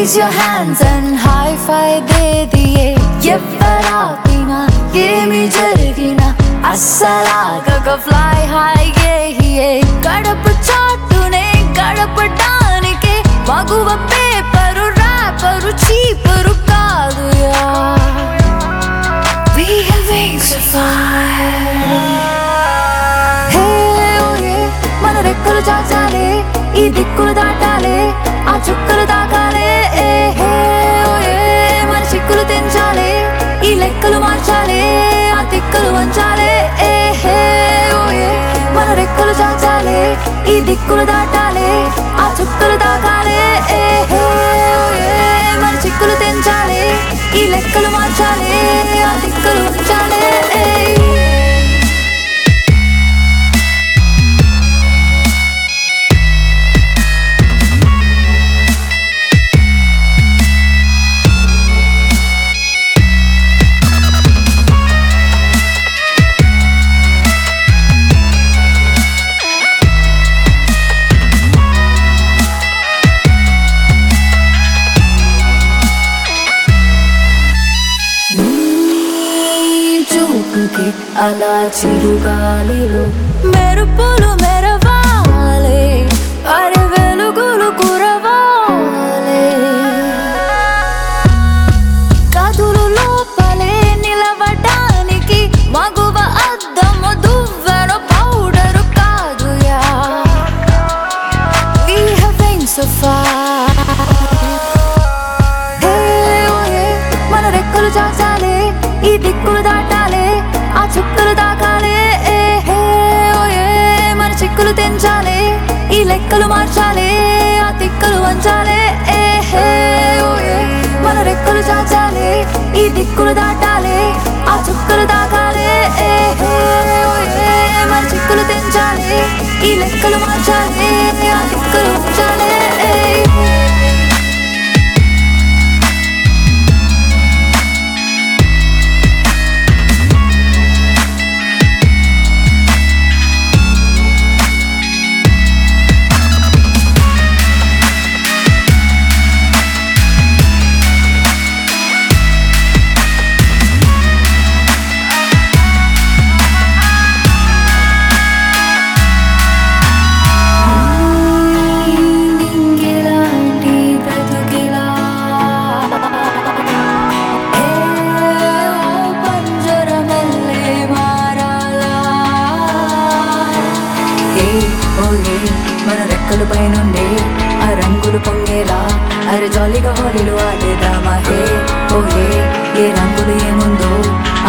Raise your hands and high five దే దియే ఎవరాపినా ఏమి జరిగినా అస్సలాగక ఫ్లై హై ఏ గడప చాటునే గడపడానికే మగువ పేపరు ర్యాపరు చీపరు కాదుయా We have wings to fly. హే ఓయే మన రెక్కలు చాచాలే ఈ దిక్కులు దాటాలే ఆ చుక్కలు తాకాలే ఏ హే ఓయే మన చిక్కులు తెంచాలే ఈ లెక్కలు మార్చాలే ఆ తిక్కలు వంచాలే ఏ హే ఓయే మన రెక్కలు చాచాలే ఈ దిక్కులు దాటాలే ఆ చుక్కలు తాకాలే ఏ హే ఓయే మన చిక్కులు తెంచాలే ఈ లెక్కలు మార్చాలే ఆ దిక్కలు వంచాలే ఏ చూపుకి అలా చిరుగాలిలో మెరుపులు మెరవాలి అరే వెలుగులు కురవాలి కదులు లోపలే నిలవడానికి మగువ అద్దము దువ్వెను పౌడరు కాదుయా We have wings so far హే ఓయే మన రెక్కలు చాచాలే ఈ దిక్కులు దాటాలే ఆ చుక్కలు తాకాలే ఏ హే ఓయే మన చిక్కులు తెంచాలే ఈ లెక్కలు మార్చాలే ఆ తిక్కలు వంచాలే ఏ హే ఓయే మన రెక్కలు చాచాలే ఈ దిక్కులు దాటాలే ఆ చుక్కలు తాకాలే ఏ హే ఓయే మన చిక్కులు తెంచాలే ఈ లెక్కలు మార్చాలే ఆ తిక్కలు వంచాలే ఏ నింగిలాంటి బ్రతుకిలా ఏ ఓ పంజరమల్లే మారాలా ఏ ఓలే మన రెక్కల పైనుండే ఆ రంగులు పొంగేలా అరే జాలీగా హోలీలు ఆడేద్దామా హే ఓహే ఏ రంగులు ఏముందో